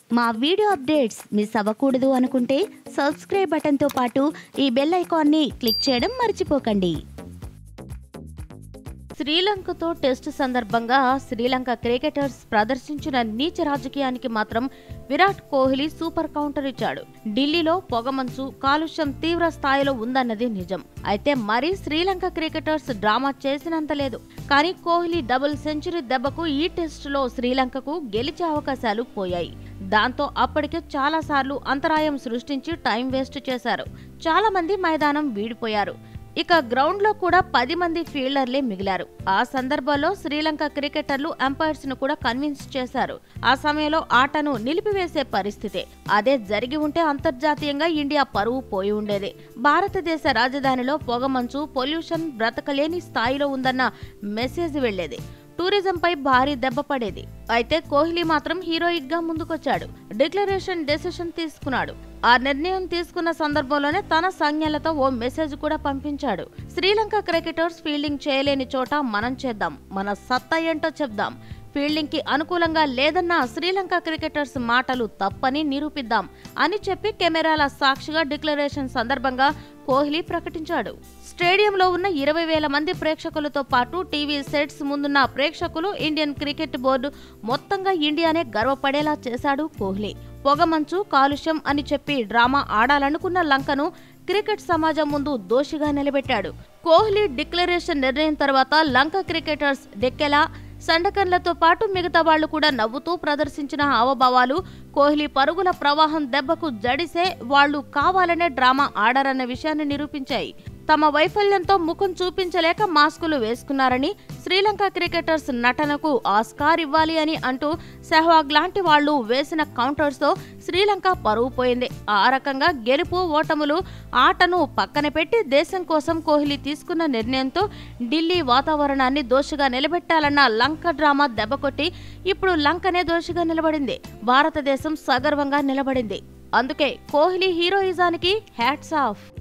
మా video updates miss అవ్వకూడదు అనుకుంటే సబ్స్క్రైబ్ బటన్తో పాటు ఈ బెల్ ఐకాన్ని క్లిక్ చేయడం మర్చిపోకండి శ్రీలంకతో టెస్ట్ సందర్భంగా శ్రీలంక క్రికెటర్స్ ప్రదర్శించిన నీచ రాజకీయానికి మాత్రం విరాట్ కోహ్లీ సూపర్ కౌంటర్ ఇచ్చాడు ఢిల్లీలో పొగమంచు కాలుష్యం తీవ్ర స్థాయిలో ఉందన్నది నిజం అయితే మరీ శ్రీలంక క్రికెటర్స్ డ్రామా చేసినంత లేదు కానీ కోహ్లీ డబుల్ సెంచరీ దెబ్బకు ఈ టెస్టులో శ్రీలంకకు గెలిచే అవకాశాలు పోయాయి దాంతో అప్పటికే చాలా సార్లు అంతరాయం సృష్టించి టైం వేస్ట్ చేశారు చాలా మంది మైదానం వీడిపోయారు ఇక గ్రౌండ్ లో కూడా పది మంది ఫీల్డర్లే మిగిలారు ఆ సందర్భంలో శ్రీలంక క్రికెటర్లు అంపైర్స్ ను కూడా కన్విన్స్ చేశారు ఆ సమయంలో ఆటను నిలిపివేసే పరిస్థితే అదే జరిగి ఉంటే అంతర్జాతీయంగా ఇండియా పరువు పోయి ఉండేది భారతదేశ రాజధానిలో పొగమంచు పొల్యూషన్ బ్రతకలేని స్థాయిలో ఉందన్న మెసేజ్ వెళ్లేది టూరిజంపై భారీ దెబ్బ పడేది అయితే కోహ్లీ మాత్రం హీరోయిక్ గా ముందుకొచ్చాడు డిక్లరేషన్ డెసిషన్ తీసుకున్నాడు ఆ నిర్ణయం తీసుకున్న సందర్భంలోనే తన సంజ్ఞలతో ఓ మెసేజ్ కూడా పంపించాడు శ్రీలంక క్రికెటర్స్ ఫీల్డింగ్ చేయలేని చోట మనం చేద్దాం మన సత్తా ఏంటో చెప్దాం ఫీల్డింగ్ కి అనుకూలంగా లేదన్న శ్రీలంక క్రికెటర్స్ మాటలు తప్పని నిరూపిద్దాం అని చెప్పి కెమెరాల సాక్షిగా డిక్లరేషన్ సందర్భంగా కోహ్లీ ప్రకటించాడు స్టేడియంలో ఉన్న ఇరవై వేల మంది ప్రేక్షకులతో పాటు టీవీ సెట్స్ ముందున్న ప్రేక్షకులు ఇండియన్ క్రికెట్ బోర్డు మొత్తంగా ఇండియానే గర్వపడేలా చేశాడు కోహ్లీ పొగమంచు కాలుష్యం అని చెప్పి డ్రామా ఆడాలనుకున్న లంకను క్రికెట్ సమాజం ముందు దోషిగా నిలబెట్టాడు కోహ్లీ డిక్లరేషన్ నిర్ణయం తర్వాత లంక క్రికెటర్స్ డెక్కెలా సండకన్లతో పాటు మిగతా వాళ్లు కూడా నవ్వుతూ ప్రదర్శించిన హావభావాలు కోహ్లీ పరుగుల ప్రవాహం దెబ్బకు జడిసే వాళ్లు కావాలనే డ్రామా ఆడారన్న విషయాన్ని నిరూపించాయి తమ వైఫల్యంతో ముఖం చూపించలేక మాస్కులు వేసుకున్నారని శ్రీలంక క్రికెటర్స్ నటనకు ఆస్కార్ ఇవ్వాలి అని అంటూ సెహ్వాగ్ లాంటి వాళ్లు వేసిన కౌంటర్స్ తో శ్రీలంక పరువు పోయింది ఆ రకంగా గెలుపు ఓటములు ఆటను పక్కన పెట్టి దేశం కోసం కోహ్లీ తీసుకున్న నిర్ణయంతో ఢిల్లీ వాతావరణాన్ని దోషిగా నిలబెట్టాలన్న లంక డ్రామా దెబ్బకొట్టి ఇప్పుడు లంకనే దోషిగా నిలబడింది భారతదేశం సగర్వంగా నిలబడింది అందుకే కోహ్లీ హీరోయిజానికి హ్యాట్స్ ఆఫ్